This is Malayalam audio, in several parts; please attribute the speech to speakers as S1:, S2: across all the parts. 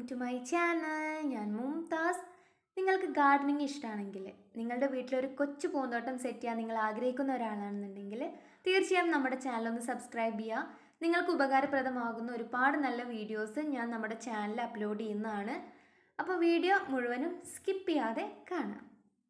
S1: ടു മൈ ചാനൽ ഞാൻ മുംതാസ് നിങ്ങൾക്ക് ഗാർഡനിങ് ഇഷ്ടമാണെങ്കിൽ നിങ്ങളുടെ വീട്ടിലൊരു കൊച്ചു പൂന്തോട്ടം സെറ്റ് ചെയ്യാൻ നിങ്ങൾ ആഗ്രഹിക്കുന്ന ഒരാളാണെന്നുണ്ടെങ്കിൽ തീർച്ചയായും നമ്മുടെ ചാനൽ ഒന്ന് സബ്സ്ക്രൈബ് ചെയ്യുക നിങ്ങൾക്ക് ഉപകാരപ്രദമാകുന്ന ഒരുപാട് നല്ല വീഡിയോസ് ഞാൻ നമ്മുടെ ചാനലിൽ അപ്ലോഡ് ചെയ്യുന്നതാണ് അപ്പോൾ വീഡിയോ മുഴുവനും സ്കിപ്പ് ചെയ്യാതെ കാണാം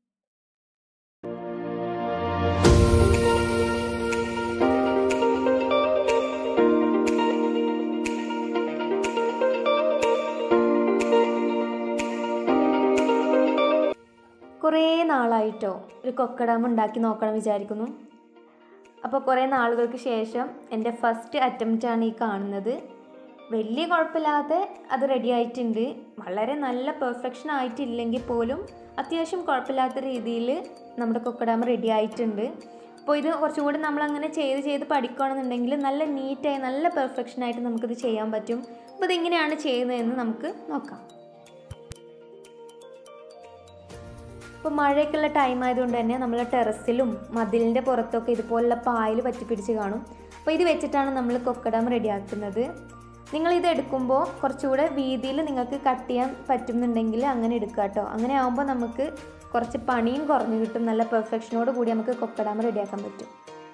S1: കുറേ നാളായിട്ടോ ഒരു കൊക്കഡാം ഉണ്ടാക്കി നോക്കണം വിചാരിക്കുന്നു അപ്പോൾ കുറേ നാളുകൾക്ക് ശേഷം എൻ്റെ ഫസ്റ്റ് അറ്റംപ്റ്റാണ് ഈ കാണുന്നത് വലിയ കുഴപ്പമില്ലാതെ അത് റെഡി ആയിട്ടുണ്ട് വളരെ നല്ല പെർഫെക്ഷൻ ആയിട്ടില്ലെങ്കിൽ പോലും അത്യാവശ്യം കുഴപ്പമില്ലാത്ത രീതിയിൽ നമ്മുടെ കൊക്കഡാം റെഡി ആയിട്ടുണ്ട് അപ്പോൾ ഇത് കുറച്ചും കൂടി നമ്മളങ്ങനെ ചെയ്ത് ചെയ്ത് പഠിക്കുകയാണെന്നുണ്ടെങ്കിൽ നല്ല നീറ്റായി നല്ല പെർഫെക്ഷനായിട്ട് നമുക്കിത് ചെയ്യാൻ പറ്റും അപ്പോൾ ഇതെങ്ങനെയാണ് ചെയ്യുന്നതെന്ന് നമുക്ക് നോക്കാം ഇപ്പോൾ മഴയൊക്കെയുള്ള ടൈം ആയതുകൊണ്ട് തന്നെ നമ്മൾ ടെറസിലും മതിലിൻ്റെ പുറത്തൊക്കെ ഇതുപോലുള്ള പായൽ പറ്റിപ്പിടിച്ച് കാണും അപ്പോൾ ഇത് വെച്ചിട്ടാണ് നമ്മൾ കൊക്കഡാം റെഡിയാക്കുന്നത് നിങ്ങളിത് എടുക്കുമ്പോൾ കുറച്ചുകൂടെ വീതിയിൽ നിങ്ങൾക്ക് കട്ട് ചെയ്യാൻ പറ്റുന്നുണ്ടെങ്കിൽ അങ്ങനെ എടുക്കുക കേട്ടോ അങ്ങനെ ആകുമ്പോൾ നമുക്ക് കുറച്ച് പണിയും കുറഞ്ഞു കിട്ടും നല്ല പെർഫെക്ഷനോട് കൂടി നമുക്ക് കൊക്കഡാം റെഡിയാക്കാൻ പറ്റും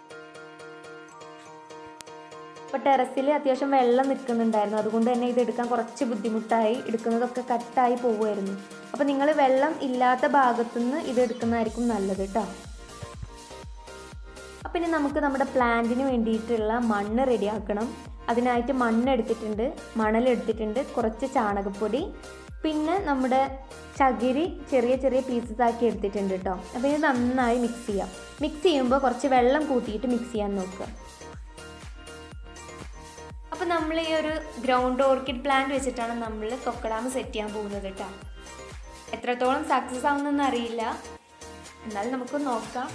S1: ഇപ്പോൾ ടെറസിൽ അത്യാവശ്യം വെള്ളം നിൽക്കുന്നുണ്ടായിരുന്നു അതുകൊണ്ട് തന്നെ ഇത് എടുക്കാൻ കുറച്ച് ബുദ്ധിമുട്ടായി എടുക്കുന്നതൊക്കെ കട്ടായി പോകുമായിരുന്നു അപ്പോൾ നിങ്ങൾ വെള്ളം ഇല്ലാത്ത ഭാഗത്തുനിന്ന് ഇത് എടുക്കുന്നതായിരിക്കും നല്ലത് കേട്ടോ അപ്പം ഇനി നമുക്ക് നമ്മുടെ പ്ലാന്റിന് വേണ്ടിയിട്ടുള്ള മണ്ണ് റെഡിയാക്കണം അതിനായിട്ട് മണ്ണ് എടുത്തിട്ടുണ്ട് മണലെടുത്തിട്ടുണ്ട് കുറച്ച് ചാണകപ്പൊടി പിന്നെ നമ്മുടെ ചകിരി ചെറിയ ചെറിയ പീസസ് ആക്കി എടുത്തിട്ടുണ്ട് കേട്ടോ അപ്പോൾ ഇത് നന്നായി മിക്സ് ചെയ്യാം മിക്സ് ചെയ്യുമ്പോൾ കുറച്ച് വെള്ളം കൂട്ടിയിട്ട് മിക്സ് ചെയ്യാൻ നോക്കുക അപ്പോൾ നമ്മൾ ഈ ഒരു ഗ്രൗണ്ട് ഓർക്കിഡ് പ്ലാന്റ് വെച്ചിട്ടാണ് നമ്മൾ കൊക്കഡാം സെറ്റ് ചെയ്യാൻ പോകുന്നത് കേട്ടോ എത്രത്തോളം സക്സസ് ആവുന്നെന്ന് അറിയില്ല എന്നാലും നമുക്ക് നോക്കാം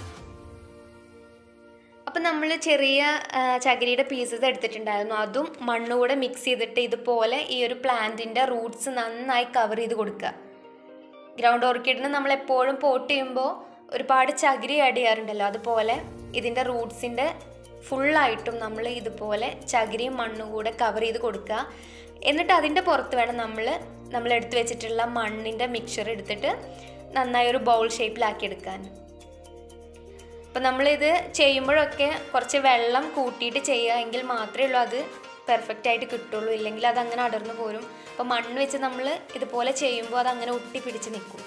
S1: അപ്പം നമ്മൾ ചെറിയ ചകിരിയുടെ പീസസ് എടുത്തിട്ടുണ്ടായിരുന്നു അതും മണ്ണും കൂടെ മിക്സ് ചെയ്തിട്ട് ഇതുപോലെ ഈ ഒരു പ്ലാന്റിൻ്റെ റൂട്ട്സ് നന്നായി കവർ ചെയ്ത് കൊടുക്കുക ഗ്രൗണ്ട് ഓർക്കിഡിന് നമ്മൾ എപ്പോഴും പോട്ട് ചെയ്യുമ്പോൾ ഒരുപാട് ചകിരി ആഡ് ചെയ്യാറുണ്ടല്ലോ അതുപോലെ ഇതിൻ്റെ റൂട്ട്സിൻ്റെ ഫുള്ളായിട്ടും നമ്മൾ ഇതുപോലെ ചകിരിയും മണ്ണും കൂടെ കവർ ചെയ്ത് കൊടുക്കുക എന്നിട്ട് അതിൻ്റെ പുറത്ത് വേണം നമ്മൾ നമ്മൾ എടുത്തു വെച്ചിട്ടുള്ള മണ്ണിൻ്റെ മിക്സർ എടുത്തിട്ട് നന്നായി ഒരു ബൗൾ ഷേപ്പിലാക്കി എടുക്കാൻ അപ്പം നമ്മളിത് ചെയ്യുമ്പോഴൊക്കെ കുറച്ച് വെള്ളം കൂട്ടിയിട്ട് ചെയ്യുക എങ്കിൽ മാത്രമേ ഉള്ളൂ അത് പെർഫെക്റ്റ് ആയിട്ട് കിട്ടുള്ളൂ ഇല്ലെങ്കിൽ അത് അങ്ങനെ അടർന്നു പോരും അപ്പോൾ മണ്ണ് വെച്ച് നമ്മൾ ഇതുപോലെ ചെയ്യുമ്പോൾ അത് അങ്ങനെ ഒട്ടി പിടിച്ച് നിൽക്കും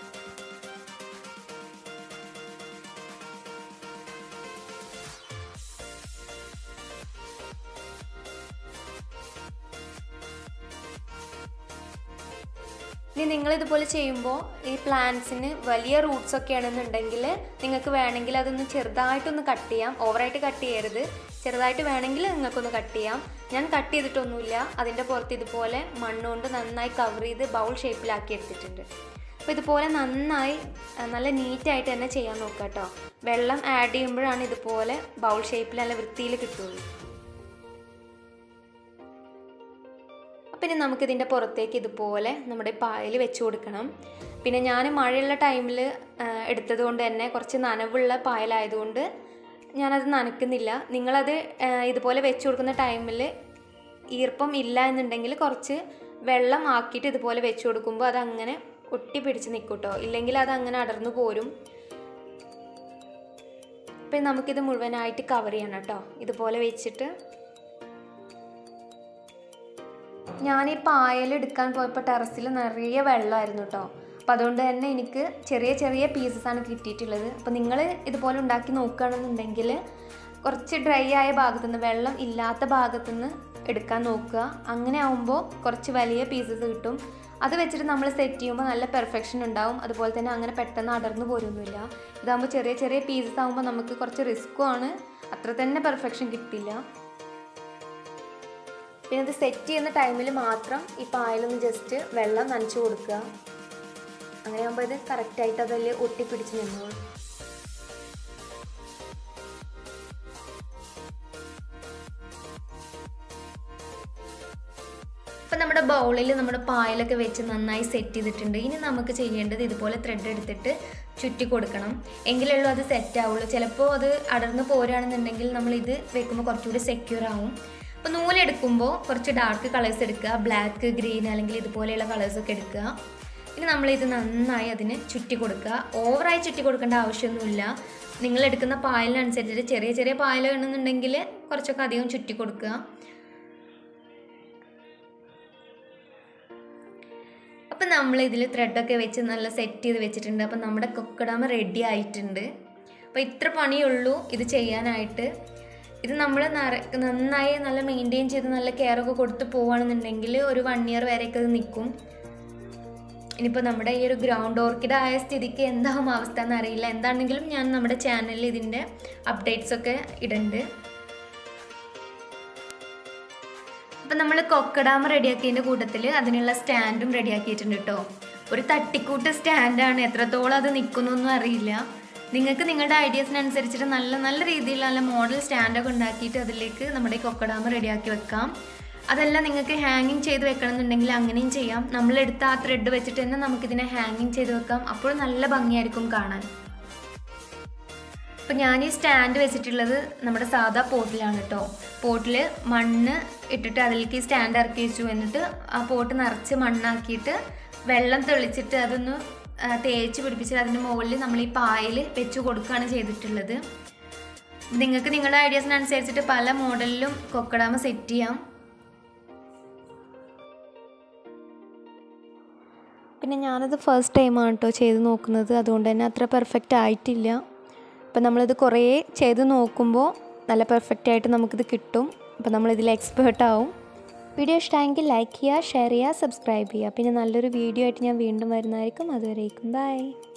S1: ഇനി നിങ്ങൾ ഇതുപോലെ ചെയ്യുമ്പോൾ ഈ പ്ലാന്റ്സിന് വലിയ റൂട്ട്സ് ഒക്കെ ആണെന്നുണ്ടെങ്കിൽ നിങ്ങൾക്ക് വേണമെങ്കിൽ അതൊന്ന് ചെറുതായിട്ടൊന്ന് കട്ട് ചെയ്യാം ഓവറായിട്ട് കട്ട് ചെയ്യരുത് ചെറുതായിട്ട് വേണമെങ്കിൽ നിങ്ങൾക്കൊന്ന് കട്ട് ചെയ്യാം ഞാൻ കട്ട് ചെയ്തിട്ടൊന്നുമില്ല അതിൻ്റെ പുറത്ത് ഇതുപോലെ മണ്ണുകൊണ്ട് നന്നായി കവർ ചെയ്ത് ബൗൾ ഷേപ്പിലാക്കി എടുത്തിട്ടുണ്ട് അപ്പോൾ ഇതുപോലെ നന്നായി നല്ല നീറ്റായിട്ട് തന്നെ ചെയ്യാൻ നോക്കുക കേട്ടോ വെള്ളം ആഡ് ചെയ്യുമ്പോഴാണ് ഇതുപോലെ ബൗൾ ഷേപ്പിൽ നല്ല വൃത്തിയിൽ കിട്ടുള്ളൂ അപ്പം ഇനി നമുക്കിതിൻ്റെ പുറത്തേക്ക് ഇതുപോലെ നമ്മുടെ പായൽ വെച്ച് കൊടുക്കണം പിന്നെ ഞാൻ മഴയുള്ള ടൈമിൽ എടുത്തത് കൊണ്ട് തന്നെ കുറച്ച് നനവുള്ള പായലായതുകൊണ്ട് ഞാനത് നനയ്ക്കുന്നില്ല നിങ്ങളത് ഇതുപോലെ വെച്ച് കൊടുക്കുന്ന ടൈമിൽ ഈർപ്പം ഇല്ല എന്നുണ്ടെങ്കിൽ കുറച്ച് വെള്ളം ആക്കിയിട്ട് ഇതുപോലെ വെച്ച് കൊടുക്കുമ്പോൾ അത് അങ്ങനെ ഒട്ടി പിടിച്ച് നിൽക്കും കേട്ടോ ഇല്ലെങ്കിൽ അത് അങ്ങനെ അടർന്നു പോരും അപ്പം നമുക്കിത് മുഴുവനായിട്ട് കവർ ചെയ്യണം കേട്ടോ ഇതുപോലെ വെച്ചിട്ട് ഞാൻ ഈ പായൽ എടുക്കാൻ പോയപ്പോൾ ടെറസിൽ നിറയെ വെള്ളമായിരുന്നു കേട്ടോ അപ്പം അതുകൊണ്ട് തന്നെ എനിക്ക് ചെറിയ ചെറിയ പീസസ് ആണ് കിട്ടിയിട്ടുള്ളത് അപ്പോൾ നിങ്ങൾ ഇതുപോലെ ഉണ്ടാക്കി നോക്കുകയാണെന്നുണ്ടെങ്കിൽ കുറച്ച് ഡ്രൈ ആയ ഭാഗത്തുനിന്ന് വെള്ളം ഇല്ലാത്ത ഭാഗത്തുനിന്ന് എടുക്കാൻ നോക്കുക അങ്ങനെ ആവുമ്പോൾ കുറച്ച് വലിയ പീസസ് കിട്ടും അത് വെച്ചിട്ട് നമ്മൾ സെറ്റ് ചെയ്യുമ്പോൾ നല്ല പെർഫെക്ഷൻ ഉണ്ടാവും അതുപോലെ തന്നെ അങ്ങനെ പെട്ടെന്ന് അടർന്നു പോരൊന്നുമില്ല ഇതാകുമ്പോൾ ചെറിയ ചെറിയ പീസസ് ആകുമ്പോൾ നമുക്ക് കുറച്ച് റിസ്ക്കും ആണ് അത്ര തന്നെ പെർഫെക്ഷൻ കിട്ടില്ല പിന്നെ ഇത് സെറ്റ് ചെയ്യുന്ന ടൈമിൽ മാത്രം ഈ പായലൊന്ന് ജസ്റ്റ് വെള്ളം നനച്ചു കൊടുക്കുക അങ്ങനെ ആകുമ്പോൾ ഇത് കറക്റ്റായിട്ട് അതിൽ ഒട്ടിപ്പിടിച്ച് നിന്നോളും അപ്പം നമ്മുടെ ബൗളിൽ നമ്മുടെ പായലൊക്കെ വെച്ച് നന്നായി സെറ്റ് ചെയ്തിട്ടുണ്ട് ഇനി നമുക്ക് ചെയ്യേണ്ടത് ഇതുപോലെ ത്രെഡ് എടുത്തിട്ട് ചുറ്റി കൊടുക്കണം എങ്കിലുള്ളൂ അത് സെറ്റ് ആവുള്ളൂ ചിലപ്പോൾ അത് അടർന്ന് പോരുകയാണെന്നുണ്ടെങ്കിൽ നമ്മൾ ഇത് വെക്കുമ്പോൾ കുറച്ചുകൂടി സെക്യൂർ ആവും അപ്പോൾ നൂലെടുക്കുമ്പോൾ കുറച്ച് ഡാർക്ക് കളേഴ്സ് എടുക്കുക ബ്ലാക്ക് ഗ്രീൻ അല്ലെങ്കിൽ ഇതുപോലെയുള്ള കളേഴ്സൊക്കെ എടുക്കുക ഇനി നമ്മളിത് നന്നായി അതിന് ചുറ്റി കൊടുക്കുക ഓവറായി ചുറ്റി കൊടുക്കേണ്ട ആവശ്യമൊന്നുമില്ല നിങ്ങൾ എടുക്കുന്ന പായലിനനുസരിച്ചിട്ട് ചെറിയ ചെറിയ പായൽ വേണമെന്നുണ്ടെങ്കിൽ കുറച്ചൊക്കെ അധികം ചുറ്റി കൊടുക്കുക അപ്പം നമ്മൾ ഇതിൽ ത്രെഡൊക്കെ വെച്ച് നല്ല സെറ്റ് ചെയ്ത് വെച്ചിട്ടുണ്ട് അപ്പം നമ്മുടെ കൊക്കടാമ റെഡി ആയിട്ടുണ്ട് അപ്പോൾ ഇത്ര പണിയുള്ളൂ ഇത് ചെയ്യാനായിട്ട് ഇത് നമ്മൾ നിറ നന്നായി നല്ല മെയിൻറ്റെയിൻ ചെയ്ത് നല്ല കെയർ ഒക്കെ കൊടുത്ത് പോവുകയാണെന്നുണ്ടെങ്കിൽ ഒരു വൺ ഇയർ വരെയൊക്കെ ഇത് നിൽക്കും ഇനിയിപ്പോൾ നമ്മുടെ ഈ ഒരു ഗ്രൗണ്ട് ഓർക്കിഡ് ആയ സ്ഥിതിക്ക് എന്താവും അവസ്ഥ എന്നറിയില്ല എന്താണെങ്കിലും ഞാൻ നമ്മുടെ ചാനലിൽ ഇതിൻ്റെ അപ്ഡേറ്റ്സ് ഒക്കെ ഇടുന്നുണ്ട് അപ്പം നമ്മൾ കൊക്കഡാമ റെഡിയാക്കിയതിൻ്റെ കൂട്ടത്തിൽ അതിനുള്ള സ്റ്റാൻഡും റെഡിയാക്കിയിട്ടുണ്ട് കേട്ടോ ഒരു തട്ടിക്കൂട്ട് സ്റ്റാൻഡാണ് എത്രത്തോളം അത് നിൽക്കുന്നൊന്നും അറിയില്ല നിങ്ങൾക്ക് നിങ്ങളുടെ ഐഡിയാസിനനുസരിച്ചിട്ട് നല്ല നല്ല രീതിയിൽ നല്ല മോഡൽ സ്റ്റാൻഡൊക്കെ ഉണ്ടാക്കിയിട്ട് അതിലേക്ക് നമ്മുടെ ഈ കൊക്കഡാമ റെഡിയാക്കി വെക്കാം അതല്ല നിങ്ങൾക്ക് ഹാങ്ങിങ് ചെയ്ത് വെക്കണം എന്നുണ്ടെങ്കിൽ അങ്ങനെയും ചെയ്യാം നമ്മളെടുത്ത ആ ത്രെഡ് വെച്ചിട്ട് തന്നെ നമുക്കിതിനെ ഹാങ്ങിങ് ചെയ്ത് വെക്കാം അപ്പോൾ നല്ല ഭംഗിയായിരിക്കും കാണാൻ അപ്പം ഞാൻ ഈ സ്റ്റാൻഡ് വെച്ചിട്ടുള്ളത് നമ്മുടെ സാധാ പോട്ടിലാണ് കേട്ടോ പോട്ടിൽ മണ്ണ് ഇട്ടിട്ട് അതിലേക്ക് ഈ സ്റ്റാൻഡ് ഇറക്കി വെച്ചു എന്നിട്ട് ആ പോട്ട് നിറച്ച് മണ്ണാക്കിയിട്ട് വെള്ളം തെളിച്ചിട്ട് അതൊന്ന് ആ, തേച്ച് പിടിപ്പിച്ചിട്ട് അതിൻ്റെ മുകളിൽ നമ്മൾ ഈ പായൽ വെച്ച് കൊടുക്കുകയാണ് ചെയ്തിട്ടുള്ളത് നിങ്ങൾക്ക് നിങ്ങളുടെ ഐഡിയാസിനനുസരിച്ചിട്ട് പല മോഡലിലും കൊക്കടാമ സെറ്റ് ചെയ്യാം
S2: പിന്നെ ഞാനത് ഫസ്റ്റ് ടൈമാണ് കേട്ടോ ചെയ്ത് നോക്കുന്നത് അതുകൊണ്ട് തന്നെ അത്ര പെർഫെക്റ്റ് ആയിട്ടില്ല അപ്പം നമ്മളിത് കുറേ ചെയ്ത് നോക്കുമ്പോൾ നല്ല പെർഫെക്റ്റ് ആയിട്ട് നമുക്കിത് കിട്ടും അപ്പം നമ്മളിതിൽ എക്സ്പേർട്ട് ആവും വീഡിയോ ഇഷ്ടമായെങ്കിൽ ലൈക്ക് ചെയ്യുക ഷെയർ ചെയ്യുക സബ്സ്ക്രൈബ് ചെയ്യുക പിന്നെ നല്ലൊരു വീഡിയോ ആയിട്ട് ഞാൻ വീണ്ടും വരുന്നതായിരിക്കും അതുവരേക്കും ബൈ